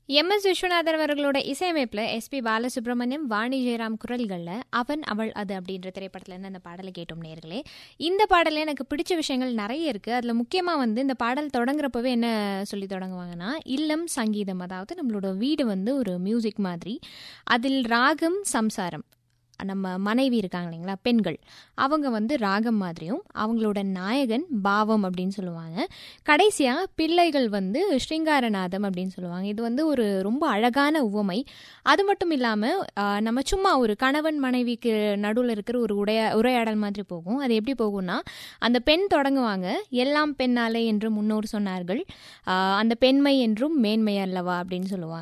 M S Viswanathan அவர்களோட இசையமைப்பில் SP Balasubramaniam Vani Jayaram குரல்களில் அவன் அவள் அது அப்படின்ற திரைப்படத்துல இருந்து அந்த பாடலை கேட்டோம் நேர்களே இந்த பாடலில் எனக்கு பிடிச்ச விஷயங்கள் நிறைய இருக்குது அதில் முக்கியமாக வந்து இந்த பாடல் தொடங்குறப்பவே என்ன சொல்லி தொடங்குவாங்கன்னா இல்லம் சங்கீதம் அதாவது நம்மளோட வீடு வந்து ஒரு மியூசிக் மாதிரி அதில் ராகம் சம்சாரம் நம்ம மனைவி இருக்காங்க இல்லைங்களா பெண்கள் அவங்க வந்து ராகம் மாதிரியும் அவங்களோட நாயகன் பாவம் அப்படின்னு சொல்லுவாங்க கடைசியாக பிள்ளைகள் வந்து ஸ்ரீங்காரநாதம் அப்படின்னு சொல்லுவாங்க இது வந்து ஒரு ரொம்ப அழகான உவமை அது மட்டும் இல்லாமல் நம்ம சும்மா ஒரு கணவன் மனைவிக்கு நடுவில் இருக்கிற ஒரு உடைய உரையாடல் மாதிரி போகும் அது எப்படி போகும்னா அந்த பெண் தொடங்குவாங்க எல்லாம் பெண்ணாலே என்று முன்னோர் சொன்னார்கள் ஆஹ் அந்த பெண்மை என்றும் மேன்மை அல்லவா அப்படின்னு சொல்லுவாங்க